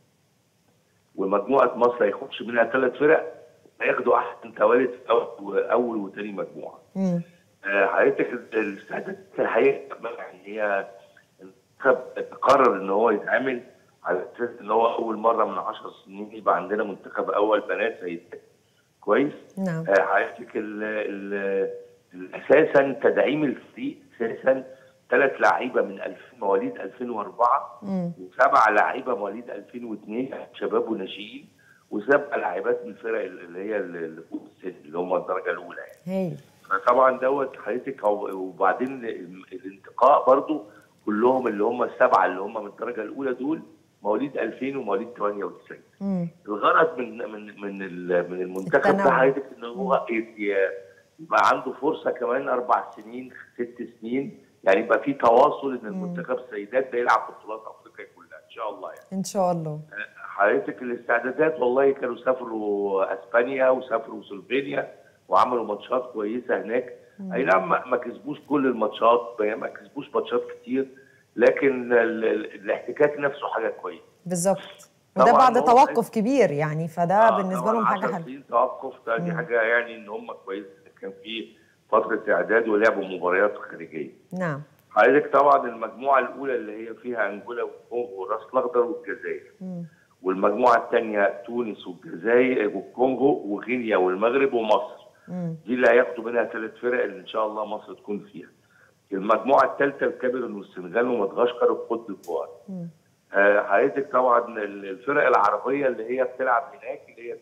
[SPEAKER 11] ومجموعه مصر هيخش منها ثلاث فرق هياخدوا احسن توالد في اول اول وثاني مجموعه
[SPEAKER 3] مم.
[SPEAKER 11] آه، حضرتك الاستعدادات الحقيقه يعني هي المنتخب قرر ان هو يتعمل على اساس ان هو اول مره من 10 سنين يبقى عندنا منتخب اول بنات سيدات كويس
[SPEAKER 3] نعم
[SPEAKER 11] آه، حضرتك ال- ال- ال- اساسا تدعيم الفريق اساسا ثلاث لعيبه من 2000 مواليد 2004
[SPEAKER 3] مم.
[SPEAKER 11] وسبع لعيبه مواليد 2002 شباب وناشئين وسبع لاعبات من الفرق اللي هي اللي فوق السن اللي هم الدرجه الاولى يعني.
[SPEAKER 3] هايل
[SPEAKER 11] فطبعا دوت حضرتك هو- وبعدين ال- الانتقاء برضو كلهم اللي هم السبعه اللي هم من الدرجه الاولى دول مواليد 2000 ومواليد 98
[SPEAKER 3] مم.
[SPEAKER 11] الغرض من من من ال- من المنتخب ده
[SPEAKER 3] التنوع.
[SPEAKER 11] حضرتك ان هو ي- ي- يبقى عنده فرصه كمان اربع سنين ست سنين يعني يبقى في تواصل ان المنتخب السيدات ده يلعب في بطولات افريقيا كلها ان شاء الله يعني
[SPEAKER 3] ان شاء الله
[SPEAKER 11] حضرتك الاستعدادات والله كانوا سافروا اسبانيا وسافروا سلوفينيا وعملوا ماتشات كويسه هناك اي نعم ما ما كسبوش كل الماتشات ما كسبوش ماتشات كتير لكن ال- ال- الاحتكاك نفسه حاجه كويسه
[SPEAKER 3] بالظبط وده
[SPEAKER 11] طبعاً
[SPEAKER 3] بعد
[SPEAKER 11] هو
[SPEAKER 3] توقف كبير يعني فده
[SPEAKER 11] آه،
[SPEAKER 3] بالنسبه
[SPEAKER 11] طبعاً
[SPEAKER 3] لهم حاجه
[SPEAKER 11] 10
[SPEAKER 3] حلوه
[SPEAKER 11] سنين توقف ده دي
[SPEAKER 3] مم.
[SPEAKER 11] حاجه يعني ان هم كويس كان في فتره اعداد ولعبوا مباريات خارجيه
[SPEAKER 3] نعم
[SPEAKER 11] حضرتك طبعا المجموعه الاولى اللي هي فيها انجولا والكونغو والراس الاخضر والجزائر
[SPEAKER 3] مم.
[SPEAKER 11] والمجموعه الثانيه تونس والجزائر والكونغو وغينيا والمغرب ومصر
[SPEAKER 3] مم.
[SPEAKER 11] دي اللي هياخدوا منها ثلاث فرق اللي ان شاء الله مصر تكون فيها المجموعه الثالثه الكاميرون والسنغال ومدغشقر وكوت ديفوار
[SPEAKER 3] مم.
[SPEAKER 11] آه، حضرتك طبعا ال- الفرق العربيه اللي هي بتلعب هناك اللي هي تونس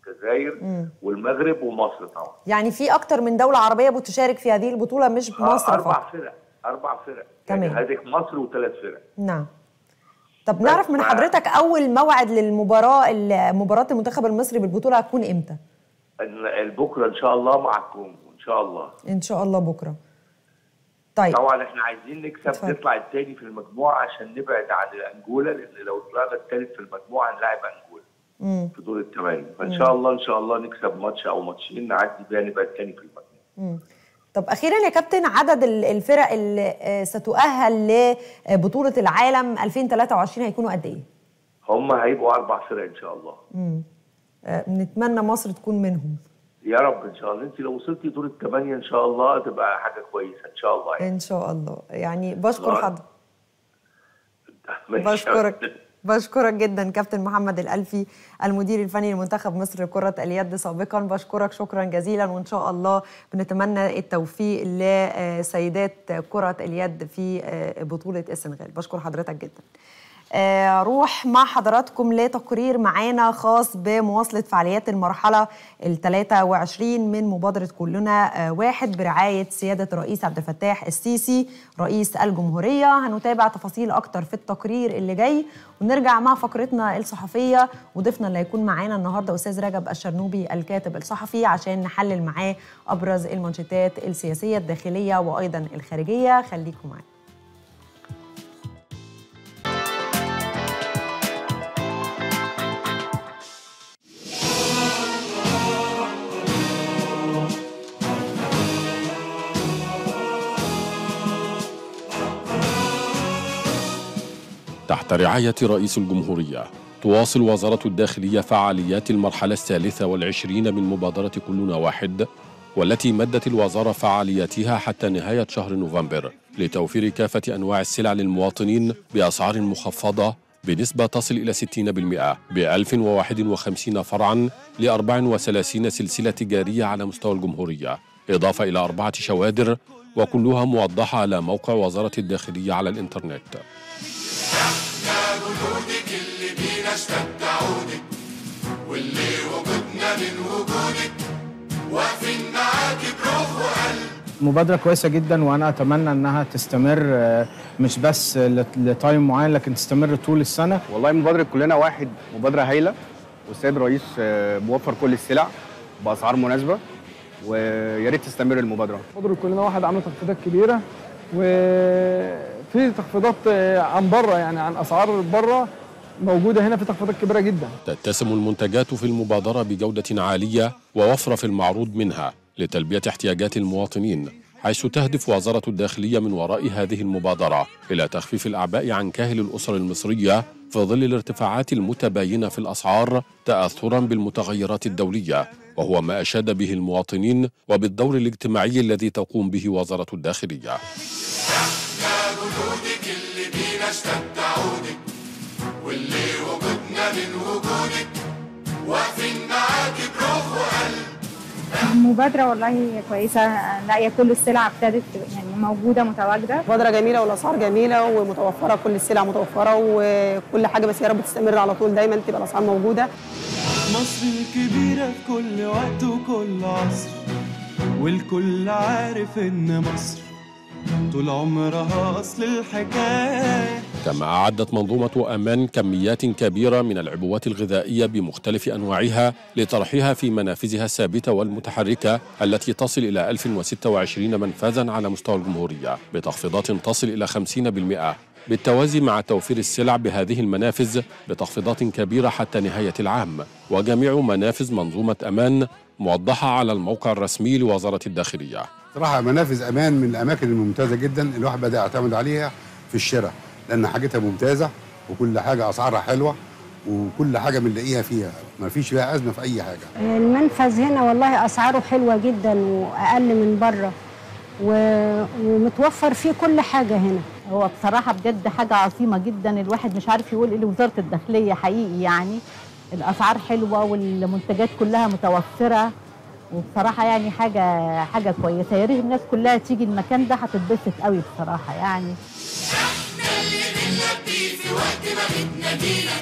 [SPEAKER 11] الجزائر
[SPEAKER 3] مم.
[SPEAKER 11] والمغرب ومصر طبعا
[SPEAKER 3] يعني في اكتر من دوله عربيه بتشارك في هذه البطوله مش
[SPEAKER 11] آه،
[SPEAKER 3] مصر
[SPEAKER 11] اربع
[SPEAKER 3] فقط
[SPEAKER 11] فرق اربع فرق
[SPEAKER 3] تمام.
[SPEAKER 11] يعني هذيك مصر وثلاث فرق
[SPEAKER 3] نعم طب نعرف من
[SPEAKER 11] ف-
[SPEAKER 3] حضرتك اول موعد للمباراه ال- مباراه المنتخب المصري بالبطوله هتكون امتى
[SPEAKER 11] ال- بكره ان شاء الله مع الكونغو ان شاء الله
[SPEAKER 3] ان شاء الله بكره طيب
[SPEAKER 11] طبعا احنا عايزين نكسب
[SPEAKER 3] اتفضل.
[SPEAKER 11] نطلع الثاني في المجموعه عشان نبعد عن انجولا لان لو طلعنا الثالث في المجموعه هنلاعب انجولا
[SPEAKER 3] مم.
[SPEAKER 11] في دور الثمانيه فان
[SPEAKER 3] مم.
[SPEAKER 11] شاء الله ان شاء الله نكسب ماتش او ماتشين نعدي بيها نبقى الثاني في المجموعه
[SPEAKER 3] مم. طب اخيرا يا كابتن عدد ال- الفرق اللي آه، ستؤهل لبطوله العالم 2023 هيكونوا قد ايه؟
[SPEAKER 11] هم هيبقوا اربع فرق ان شاء الله
[SPEAKER 3] مم. آه، نتمنى مصر تكون منهم
[SPEAKER 11] يا رب ان شاء الله انت لو وصلتي دور الثمانيه ان شاء الله تبقى حاجه كويسه ان شاء الله يعني
[SPEAKER 3] ان شاء الله يعني بشكر
[SPEAKER 11] الله.
[SPEAKER 3] حضرتك
[SPEAKER 11] ماشي.
[SPEAKER 3] بشكرك بشكرك جدا كابتن محمد الألفي المدير الفني لمنتخب مصر لكرة اليد سابقا بشكرك شكرا جزيلا وإن شاء الله بنتمنى التوفيق لسيدات كرة اليد في بطولة السنغال بشكر حضرتك جدا آه، روح مع حضراتكم لتقرير معانا خاص بمواصلة فعاليات المرحلة ال 23 من مبادرة كلنا آه، واحد برعاية سيادة الرئيس عبد الفتاح السيسي رئيس الجمهورية هنتابع تفاصيل أكتر في التقرير اللي جاي ونرجع مع فقرتنا الصحفية وضيفنا اللي هيكون معانا النهاردة أستاذ رجب الشرنوبي الكاتب الصحفي عشان نحلل معاه أبرز المانشيتات السياسية الداخلية وأيضا الخارجية خليكم معانا
[SPEAKER 12] تحت رعاية رئيس الجمهورية تواصل وزارة الداخلية فعاليات المرحلة الثالثة والعشرين من مبادرة كلنا واحد والتي مدت الوزارة فعالياتها حتى نهاية شهر نوفمبر لتوفير كافة أنواع السلع للمواطنين بأسعار مخفضة بنسبة تصل إلى 60% ب 1051 فرعا ل 34 سلسلة تجارية على مستوى الجمهورية إضافة إلى أربعة شوادر وكلها موضحة على موقع وزارة الداخلية على الإنترنت
[SPEAKER 13] يا جنودك اللي بينا اشتد عودك واللي وجودنا من وجودك واقفين معاكي بروح وقلب
[SPEAKER 14] مبادرة كويسة جدا وأنا أتمنى إنها تستمر آه، مش بس لت- لتايم معين لكن تستمر طول السنة
[SPEAKER 15] والله مبادرة كلنا واحد مبادرة هايلة والسيد الرئيس آه، موفر كل السلع بأسعار مناسبة ويا ريت تستمر المبادرة
[SPEAKER 16] مبادرة كلنا واحد عامله تخفيضات كبيره وفي تخفيضات آه، عن بره يعني عن اسعار بره موجوده هنا في تخفيضات كبيره جدا
[SPEAKER 12] تتسم المنتجات في المبادرة بجودة عالية ووفرة في المعروض منها لتلبية احتياجات المواطنين حيث تهدف وزارة الداخلية من وراء هذه المبادرة إلى تخفيف الأعباء عن كاهل الأسر المصرية في ظل الارتفاعات المتباينة في الأسعار تأثرا بالمتغيرات الدولية وهو ما أشاد به المواطنين وبالدور الاجتماعي الذي تقوم به وزارة الداخلية
[SPEAKER 13] يا جنودك اللي بينا اشتد عودك واللي وجودنا من وجودك واقفين معاكي بروح وقلب
[SPEAKER 17] مبادرة والله كويسة لاقية كل السلع ابتدت يعني موجودة متواجدة
[SPEAKER 18] مبادرة جميلة والأسعار جميلة ومتوفرة كل السلع متوفرة وكل حاجة بس يا رب تستمر على طول دايما تبقى الأسعار موجودة
[SPEAKER 19] مصر الكبيرة في كل وقت وكل عصر والكل عارف إن مصر طول عمرها أصل الحكاية
[SPEAKER 12] كما أعدت منظومة أمان كميات كبيرة من العبوات الغذائية بمختلف أنواعها لطرحها في منافذها الثابتة والمتحركة التي تصل إلى 1026 منفذا على مستوى الجمهورية بتخفيضات تصل إلى 50% بالتوازي مع توفير السلع بهذه المنافذ بتخفيضات كبيرة حتى نهاية العام وجميع منافذ منظومة أمان موضحة على الموقع الرسمي لوزارة الداخلية
[SPEAKER 20] صراحة منافذ أمان من الأماكن الممتازة جدا الواحد بدأ يعتمد عليها في الشراء لأن حاجتها ممتازة وكل حاجة أسعارها حلوة وكل حاجة بنلاقيها فيها ما فيش فيها أزمة في أي حاجة
[SPEAKER 21] المنفذ هنا والله اسعاره حلوه جدا واقل من بره و... ومتوفر فيه كل حاجه هنا
[SPEAKER 22] هو بصراحة بجد حاجة عظيمة جدا الواحد مش عارف يقول ايه لوزارة الداخلية حقيقي يعني الأسعار حلوة والمنتجات كلها متوفرة وبصراحة يعني حاجة حاجة كويسة يا ريت الناس كلها تيجي المكان ده هتتبسط قوي بصراحة يعني
[SPEAKER 13] اللي بنلبيه في وقت ما بتنادينا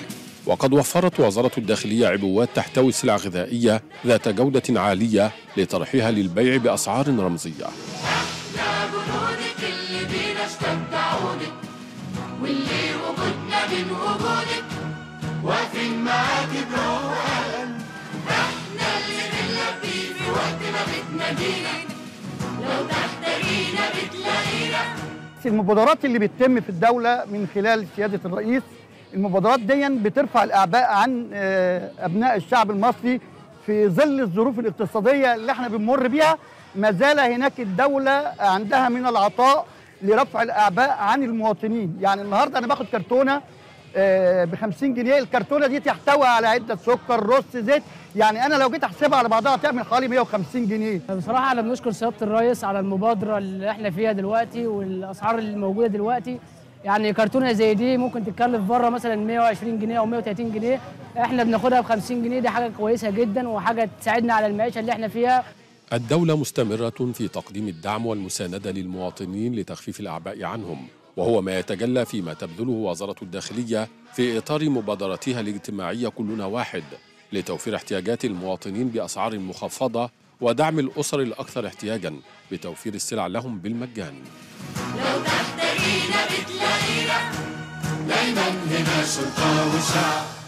[SPEAKER 12] وقد وفرت وزارة الداخلية عبوات تحتوي سلع غذائية ذات جودة عالية لطرحها للبيع بأسعار رمزية
[SPEAKER 13] يا جنودك اللي بينا اشتد عودك واللي وجودنا من وجودك واقفين معاكي بروح وقلب احنا اللي بنلبي في وقت ما بتنادينا لو تحتاجينا بتلاقينا
[SPEAKER 2] في المبادرات اللي بتتم في الدولة من خلال سيادة الرئيس المبادرات دي بترفع الأعباء عن آه، أبناء الشعب المصري في ظل الظروف الاقتصادية اللي احنا بنمر بيها ما زال هناك الدولة عندها من العطاء لرفع الأعباء عن المواطنين يعني النهاردة أنا باخد كرتونة ب 50 جنيه الكرتونة دي تحتوي على عدة سكر رز زيت يعني أنا لو جيت أحسبها على بعضها تعمل حوالي 150 جنيه
[SPEAKER 4] بصراحة أنا بنشكر سيادة الرئيس على المبادرة اللي احنا فيها دلوقتي والأسعار اللي موجودة دلوقتي يعني كرتونة زي دي ممكن تتكلف بره مثلا 120 جنيه أو 130 جنيه احنا بناخدها ب 50 جنيه دي حاجة كويسة جدا وحاجة تساعدنا على المعيشة اللي احنا فيها
[SPEAKER 12] الدولة مستمرة في تقديم الدعم والمساندة للمواطنين لتخفيف الأعباء عنهم وهو ما يتجلى فيما تبذله وزارة الداخلية في إطار مبادرتها الاجتماعية كلنا واحد لتوفير احتياجات المواطنين بأسعار مخفضة ودعم الأسر الأكثر احتياجا بتوفير السلع لهم بالمجان
[SPEAKER 13] لو تحتاجينا بتلاقينا دايما هنا شرطة وشعب